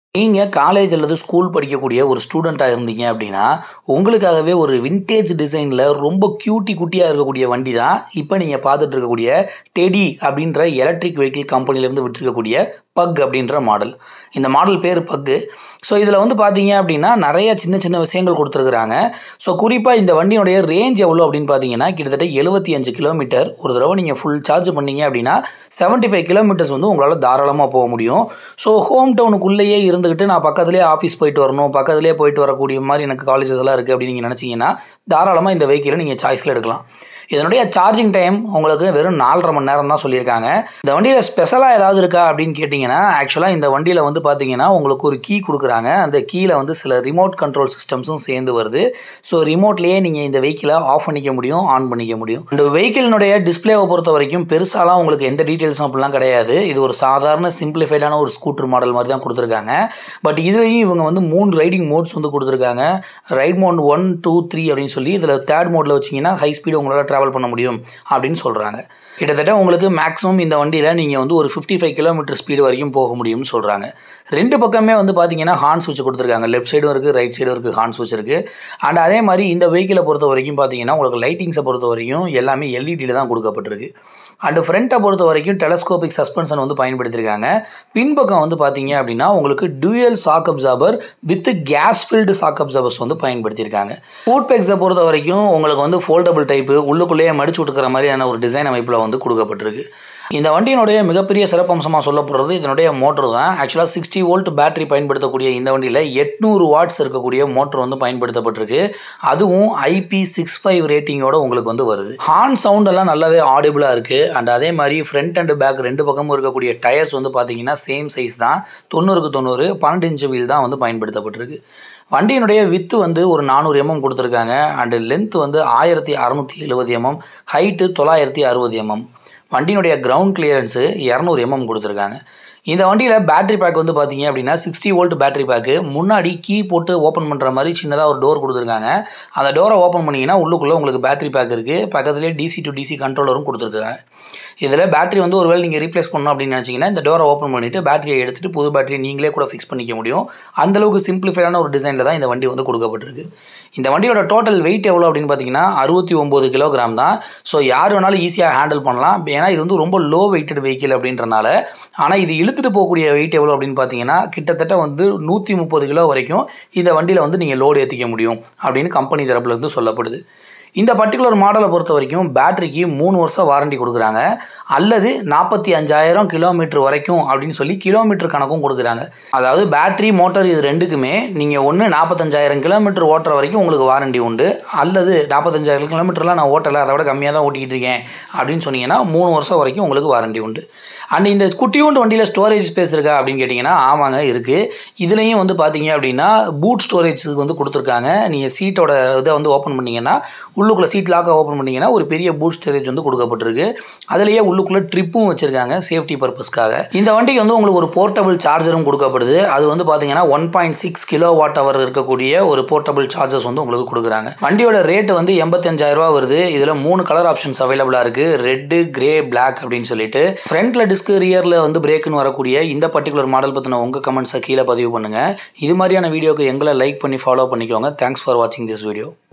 நீங்கள் காலேஜ் அல்லது ஸ்கூல் படிக்கக்கூடிய ஒரு ஸ்டூடெண்ட்டாக இருந்தீங்க அப்படின்னா உங்களுக்காகவே ஒரு வின்டேஜ் டிசைனில் ரொம்ப க்யூட்டி குட்டியாக இருக்கக்கூடிய வண்டி தான் இப்போ நீங்கள் பார்த்துட்டு இருக்கக்கூடிய டெடி அப்படின்ற எலக்ட்ரிக் வெஹிக்கிள் கம்பெனிலேருந்து விட்டுருக்கக்கூடிய பக் அப்படின்ற மாடல் இந்த மாடல் பேர் பக்கு ஸோ இதில் வந்து பார்த்தீங்க அப்படின்னா நிறைய சின்ன சின்ன விஷயங்கள் கொடுத்துருக்குறாங்க ஸோ குறிப்பாக இந்த வண்டியோடைய ரேஞ்ச் எவ்வளோ அப்படின்னு பார்த்தீங்கன்னா கிட்டத்தட்ட எழுபத்தி அஞ்சு கிலோமீட்டர் ஒரு தடவை நீங்கள் ஃபுல் சார்ஜ் பண்ணீங்க அப்படின்னா செவன்ட்டி ஃபைவ் கிலோமீட்டர்ஸ் வந்து உங்களால் தாராளமாக போக முடியும் ஸோ ஹோம் டவுனுக்குள்ளேயே இருந்துக்கிட்டு நான் பக்கத்துலேயே ஆஃபீஸ் போயிட்டு வரணும் பக்கத்துலேயே போயிட்டு வரக்கூடிய மாதிரி எனக்கு காலேஜஸ் எல்லாம் இருக்குது அப்படின்னு நீங்கள் நினச்சிங்கன்னா தாராளமாக இந்த வெஹிக்கிளை நீங்கள் சாய்ஸில் எடுக்கலாம் இதனுடைய சார்ஜிங் டைம் உங்களுக்கு வெறும் நாலரை மணி நேரம் தான் சொல்லியிருக்காங்க இந்த வண்டியில் ஸ்பெஷலாக ஏதாவது இருக்கா அப்படின்னு கேட்டிங்கன்னா ஆக்சுவலாக இந்த வண்டியில் வந்து பார்த்தீங்கன்னா உங்களுக்கு ஒரு கீ கொடுக்குறாங்க அந்த கீயில் வந்து சில ரிமோட் கண்ட்ரோல் சிஸ்டம்ஸும் சேர்ந்து வருது ஸோ ரிமோட்லேயே நீங்கள் இந்த வெஹிக்கிளை ஆஃப் பண்ணிக்க முடியும் ஆன் பண்ணிக்க முடியும் இந்த வெஹிக்கிளினுடைய டிஸ்பிளேவை பொறுத்த வரைக்கும் பெருசாலாம் உங்களுக்கு எந்த டீட்டெயில்ஸும் அப்படிலாம் கிடையாது இது ஒரு சாதாரண சிம்பிளிஃபைடான ஒரு ஸ்கூட்டர் மாடல் மாதிரி தான் கொடுத்துருக்காங்க பட் இதுலேயும் இவங்க வந்து மூணு ரைடிங் மோட்ஸ் வந்து கொடுத்துருக்காங்க ride mode one two three அப்படின்னு சொல்லி இதில் தேர்ட் மோடில் வச்சிங்கன்னா ஹை ஸ்பீடு உங்களால் ட்ராவல் பண்ண முடியும் அப்படின்னு சொல்கிறாங்க கிட்டத்தட்ட உங்களுக்கு மேக்ஸிமம் இந்த வண்டியில் நீங்கள் வந்து ஒரு ஃபிஃப்டி ஃபைவ் கிலோமீட்டர் ஸ்பீடு வரைக்கும் போக முடியும்னு சொல்கிறாங்க ரெண்டு பக்கமே வந்து பார்த்தீங்கன்னா ஹார்ன் சுவிட்ச் கொடுத்துருக்காங்க லெஃப்ட் சைடும் இருக்குது ரைட் சைடும் இருக்குது ஹார்ன் சுவிட்ச் இருக்குது அண்ட் அதே மாதிரி இந்த வெஹிக்கிளை பொறுத்த வரைக்கும் பார்த்தீங்கன்னா உங்களுக்கு லைட்டிங்ஸை பொறுத்த வரைக்கும் எல்லாமே எல்இடியில் தான் கொடுக்கப்பட்டிருக்கு அண்டு ஃப்ரண்ட்டை பொறுத்த வரைக்கும் டெலஸ்கோபிக் சஸ்பென்ஷன் வந்து பயன்படுத்தியிருக்காங்க பின்பக்கம் வந்து பார்த்தீங்க அப்படின்னா உங்களுக்கு dual shock absorber with gas filled shock absorbers வந்து பயன்படுத்தியிருக்காங்க ஃபுட் பேக்ஸை பொறுத்த வரைக்கும் உங்களுக்கு வந்து ஃபோல்டபுள் டைப்பு உள்ளுக்குள்ளேயே மடிச்சு விட்டுக்கிற மாதிரியான ஒரு டிசைன் அமைப்பில் வந்து கொடுக்கப்பட்டிருக்கு இந்த வண்டியினுடைய மிகப்பெரிய சிறப்பம்சமாக சொல்லப்படுறது இதனுடைய மோட்டர் தான் ஆக்சுவலாக சிக்ஸ்டி வோல்ட் பேட்டரி பயன்படுத்தக்கூடிய இந்த வண்டியில் எட்நூறு வாட்ஸ் இருக்கக்கூடிய மோட்டர் வந்து பயன்படுத்தப்பட்டிருக்கு அதுவும் ஐபி சிக்ஸ் ஃபைவ் ரேட்டிங்கோட உங்களுக்கு வந்து வருது ஹார்ன் சவுண்ட் எல்லாம் நல்லாவே ஆடிபிளாக இருக்குது அண்ட் அதே மாதிரி ஃப்ரண்ட் அண்ட் பேக் ரெண்டு பக்கமும் இருக்கக்கூடிய டயர்ஸ் வந்து பார்த்தீங்கன்னா சேம் சைஸ் தான் தொண்ணூறுக்கு தொண்ணூறு பன்னெண்டு இன்ச்சு வீல் தான் வந்து பயன்படுத்தப்பட்டிருக்கு வண்டியினுடைய வித்து வந்து ஒரு நானூறு எம்எம் கொடுத்துருக்காங்க அண்டு லென்த் வந்து ஆயிரத்தி அறநூற்றி எழுபது எம்எம் ஹைட்டு தொள்ளாயிரத்தி அறுபது எம்எம் வண்டியினுடைய கிரவுண்ட் கிளியரன்ஸு இரநூறு எம்எம் கொடுத்துருக்காங்க இந்த வண்டியில் பேட்டரி பேக் வந்து பார்த்தீங்க அப்படின்னா சிக்ஸ்டி வோல்ட் பேட்டரி பேக்கு முன்னாடி கீ போட்டு ஓப்பன் பண்ணுற மாதிரி சின்னதாக ஒரு டோர் கொடுத்துருக்காங்க அந்த டோரை ஓப்பன் பண்ணிங்கன்னா உள்ளுக்குள்ளே உங்களுக்கு பேட்டரி பேக் இருக்குது பக்கத்துலேயே டிசி டு டிசி கண்ட்ரோலரும் கொடுத்துருக்காங்க இதில் பேட்டரி வந்து ஒருவேளை நீங்கள் ரீப்ளேஸ் பண்ணணும் அப்படின்னு நினச்சிங்கன்னா இந்த டோரை ஓப்பன் பண்ணிவிட்டு பேட்டரியை எடுத்துகிட்டு புது பேட்டரி நீங்களே கூட ஃபிக்ஸ் பண்ணிக்க முடியும் அந்தளவுக்கு சிம்பிளிஃபைடான ஒரு டிசைனில் தான் இந்த வண்டி வந்து கொடுக்கப்பட்டிருக்கு இந்த வண்டியோட டோட்டல் வெயிட் எவ்வளோ அப்படின்னு பார்த்தீங்கன்னா அறுபத்தி ஒம்பது கிலோகிராம் தான் ஸோ யார் வேணாலும் ஈஸியாக ஹேண்டில் பண்ணலாம் ஏன்னா இது வந்து ரொம்ப லோ வெயிட்டட் வெஹிக்கிள் அப்படின்றனால ஆனால் இது இழுத்துட்டு போகக்கூடிய வெயிட் எவ்வளோ அப்படின்னு பார்த்தீங்கன்னா கிட்டத்தட்ட வந்து நூற்றி முப்பது கிலோ வரைக்கும் இந்த வண்டியில் வந்து நீங்கள் லோடு ஏற்றிக்க முடியும் அப்படின்னு கம்பெனி தரப்புலேருந்து சொல்லப்படுது இந்த பர்டிகுலர் மாடலை பொறுத்த வரைக்கும் பேட்டரிக்கு மூணு வருஷம் வாரண்டி கொடுக்குறாங்க அல்லது நாற்பத்தி அஞ்சாயிரம் கிலோமீட்டர் வரைக்கும் அப்படின்னு சொல்லி கிலோமீட்டர் கணக்கும் கொடுக்குறாங்க அதாவது பேட்டரி மோட்டார் இது ரெண்டுக்குமே நீங்கள் ஒன்று நாற்பத்தஞ்சாயிரம் கிலோமீட்டர் ஓட்டுற வரைக்கும் உங்களுக்கு வாரண்டி உண்டு அல்லது நாற்பத்தஞ்சாயிரம் கிலோமீட்டர்லாம் நான் ஓட்டலை அதை விட கம்மியாக தான் ஓட்டிக்கிட்டு இருக்கேன் அப்படின்னு சொன்னீங்கன்னா மூணு வருஷம் வரைக்கும் உங்களுக்கு வாரண்டி உண்டு அண்ட் இந்த குட்டியூண்டு வண்டியில் ஸ்டோரேஜ் ஸ்பேஸ் இருக்கா அப்படின்னு கேட்டிங்கன்னா ஆமாங்க இருக்குது இதுலேயும் வந்து பார்த்தீங்க அப்படின்னா பூட் ஸ்டோரேஜுக்கு வந்து கொடுத்துருக்காங்க நீங்கள் சீட்டோட இதை வந்து ஓப்பன் பண்ணிங்கன்னா உள்ளுக்குள்ளே சீட் லாக்காக ஓப்பன் பண்ணிங்கன்னா ஒரு பெரிய பூட் ஸ்டோரேஜ் வந்து கொடுக்கப்பட்டிருக்கு அதுலேயே உள்ளுக்குள்ளே ட்ரிப்பும் வச்சுருக்காங்க சேஃப்டி பர்பஸ்க்காக இந்த வண்டிக்கு வந்து உங்களுக்கு ஒரு போர்ட்டபிள் சார்ஜரும் கொடுக்கப்படுது அது வந்து பார்த்தீங்கன்னா one point six kilo watt hour இருக்கக்கூடிய ஒரு போர்ட்டபிள் சார்ஜர்ஸ் வந்து உங்களுக்கு கொடுக்குறாங்க வண்டியோட ரேட்டு வந்து எண்பத்தஞ்சாயிரரூவா வருது இதில் மூணு கலர் ஆப்ஷன்ஸ் அவைலபிளாக இருக்குது ரெட்டு கிரே பிளாக் அப்படின்னு சொல்லிட்டு ஃப்ரண்ட்டில் டிஸ்க் ரியரில் வந்து பிரேக்குன்னு வரக்கூடிய இந்த பர்டிகுலர் மாடல் பற்றின உங்கள் கமெண்ட்ஸை கீழே பதிவு பண்ணுங்கள் இது மாதிரியான வீடியோக்கு எங்களை லைக் பண்ணி ஃபாலோ பண்ணிக்கோங்க தேங்க்ஸ் ஃபார் வாட்சிங் திஸ் வீடியோ